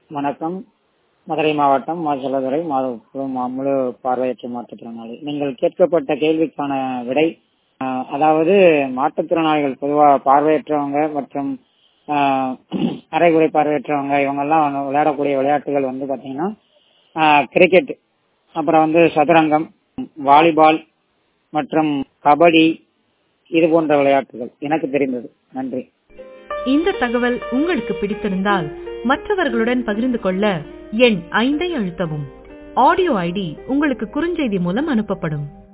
வணக்கம் மதுரை மாவட்டம் மாச்சலதுறை முழு பார்வையற்ற மாற்றுத்திறனாளி நீங்கள் கேட்கப்பட்ட கேள்விக்கான விடை ஆஹ், அதாவது மாற்றுத்திறனாளிகள் பொதுவாக பார்வையற்றவங்க மற்றும் ஆஹ், அரைகுறை பார்வையற்றவங்க இவங்கெல்லாம் வந்து விளையாடக்கூடிய விளையாட்டுகள் வந்து பாத்தீங்கன்னா ஆஹ், கிரிக்கெட் அப்புறம் வந்து சதுரங்கம் வாலிபால் மற்றும் கபடி இது போன்ற விளையாட்டுகள் எனக்கு தெரிந்தது நன்றி இந்த தகவல் உங்களுக்கு பிடித்திருந்தால் மற்றவர்களுடன் பகிர்ந்து கொள்ள எண் ஐந்தை அழுத்தவும் ஆடியோ ஐடி உங்களுக்கு குறுஞ்செய்தி மூலம் அனுப்பப்படும்